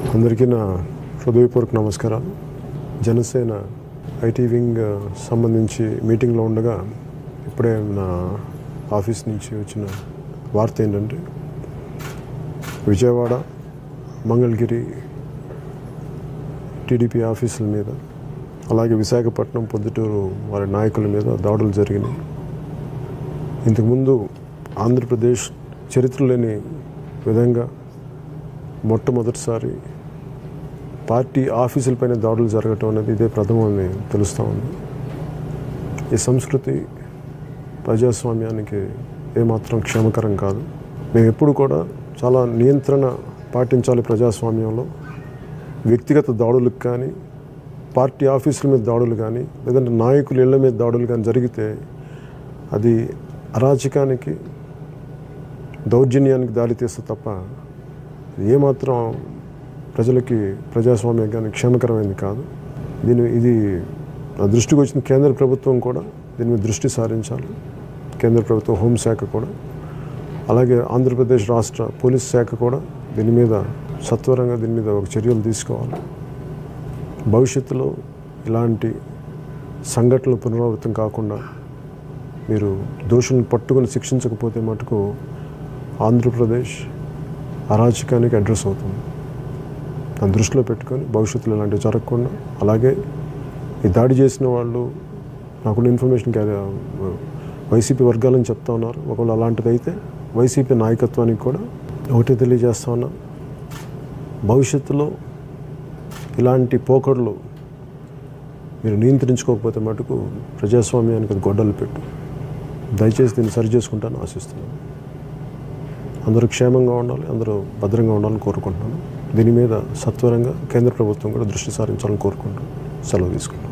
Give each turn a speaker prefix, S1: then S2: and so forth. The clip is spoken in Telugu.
S1: అందరికీ నా హృదయపూర్వక నమస్కారాలు జనసేన ఐటీ వింగ్ సంబంధించి మీటింగ్లో ఉండగా ఇప్పుడే నా ఆఫీస్ నుంచి వచ్చిన వార్త ఏంటంటే విజయవాడ మంగళగిరి టీడీపీ ఆఫీసుల మీద అలాగే విశాఖపట్నం పొద్దుటూరు వారి నాయకుల మీద దాడులు జరిగినాయి ఇంతకుముందు ఆంధ్రప్రదేశ్ చరిత్ర లేని విధంగా మొట్టమొదటిసారి పార్టీ ఆఫీసులపైన దాడులు జరగటం అనేది ఇదే ప్రథమని తెలుస్తూ ఉంది ఈ సంస్కృతి ప్రజాస్వామ్యానికి ఏమాత్రం క్షేమకరం కాదు మేము ఎప్పుడు కూడా చాలా నియంత్రణ పాటించాలి ప్రజాస్వామ్యంలో వ్యక్తిగత దాడులకు కానీ పార్టీ ఆఫీసుల మీద దాడులు కానీ లేదంటే నాయకుల ఇళ్ల మీద దాడులు కానీ జరిగితే అది అరాచకానికి దౌర్జన్యానికి దారితీస్తే తప్ప ఏమాత్రం ప్రజలకి ప్రజాస్వామ్యం కానీ క్షేమకరమైనది కాదు దీని ఇది నా దృష్టికి వచ్చిన కేంద్ర ప్రభుత్వం కూడా దీని మీద దృష్టి సారించాలి కేంద్ర ప్రభుత్వం హోంశాఖ కూడా అలాగే ఆంధ్రప్రదేశ్ రాష్ట్ర పోలీస్ శాఖ కూడా దీని మీద సత్వరంగా దీని మీద ఒక చర్యలు తీసుకోవాలి భవిష్యత్తులో ఇలాంటి సంఘటనలు పునరావృతం కాకుండా మీరు దోషులను పట్టుకొని శిక్షించకపోతే మటుకు ఆంధ్రప్రదేశ్ అరాచకానికి అడ్రస్ అవుతుంది దాన్ని దృష్టిలో పెట్టుకొని భవిష్యత్తులో ఇలాంటివి జరగకుండా అలాగే ఈ దాడి చేసిన వాళ్ళు నాకున్న ఇన్ఫర్మేషన్కి అది వైసీపీ వర్గాలని చెప్తా ఉన్నారు ఒకవేళ అలాంటిది అయితే వైసీపీ నాయకత్వానికి కూడా ఒకటి తెలియజేస్తా ఉన్నా భవిష్యత్తులో ఇలాంటి పోకడలు మీరు నియంత్రించుకోకపోతే మటుకు ప్రజాస్వామ్యానికి అది గొడ్డలు పెట్టు దయచేసి దీన్ని సరి చేసుకుంటాను ఆశిస్తున్నాను అందరూ క్షేమంగా ఉండాలి అందరూ భద్రంగా ఉండాలని కోరుకుంటున్నాను దీని మీద సత్వరంగా కేంద్ర ప్రభుత్వం కూడా దృష్టి సారించాలని కోరుకుంటున్నాను సెలవు తీసుకుంటాను